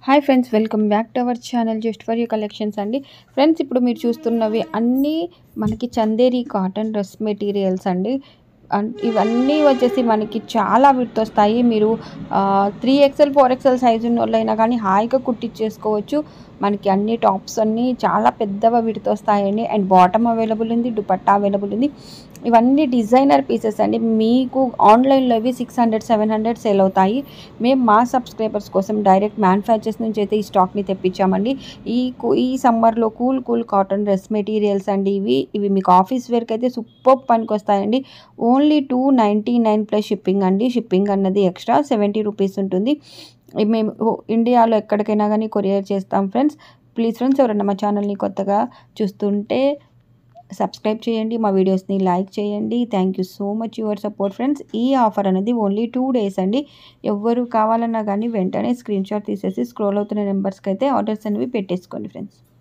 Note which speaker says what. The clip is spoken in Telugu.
Speaker 1: hi friends welcome back to our channel just for you collections అండి ఫ్రెండ్స్ ఇప్పుడు మీరు చూస్తున్నవి అన్నీ మనకి చందేరి కాటన్ డ్రెస్ మెటీరియల్స్ అండి అన్- ఇవన్నీ వచ్చేసి మనకి చాలా విడత వస్తాయి మీరు three XL four XL size ఉన్న వాళ్ళైనా కానీ హాయిగా కుట్టించేసుకోవచ్చు మనకి అన్ని టాప్స్ అన్నీ చాలా పెద్దగా విడత వస్తాయండి అండ్ బాటమ్ అవైలబుల్ ఉంది దుపట్టా అవైలబుల్ ఉంది ఇవన్నీ డిజైనర్ పీసెస్ అండి మీకు ఆన్లైన్లో ఇవి six hundred seven hundred sale అవుతాయి మేము మా సబ్స్క్రైబర్స్ కోసం డైరెక్ట్ మ్యానుఫ్యాక్చర్స్ నుంచి అయితే ఈ స్టాక్ని తెప్పించామండి ఈ కు- ఈ సమ్మర్లో cool cool cotton dress materials అండి ఇవి ఇవి మీకు ఆఫీస్ వేర్కి అయితే సూపర్ పనికి వస్తాయండి only two ninety nine plus shipping అండి షిప్పింగ్ అన్నది ఎక్స్ట్రా సెవెంటీ రూపీస్ ఉంటుంది ఇవి మేము ఓ- ఇండియాలో ఎక్కడికైనా కానీ కొరియర్ చేస్తాం ఫ్రెండ్స్ ప్లీజ్ ఫ్రెండ్స్ ఎవరైనా మా ఛానల్ని కొత్తగా చూస్తుంటే సబ్స్క్రైబ్ చేయండి మా వీడియోస్ని లైక్ చేయండి thank you so much your support friends ఈ ఆఫర్ అనేది ఓన్లీ టూ డేస్ అండి ఎవరు కావాలన్నా కానీ వెంటనే స్క్రీన్ షాట్ తీసేసి స్క్రోల్ అవుతున్న నెంబర్స్కి అయితే ఆర్డర్స్ అనేవి పెట్టేసుకోండి ఫ్రెండ్స్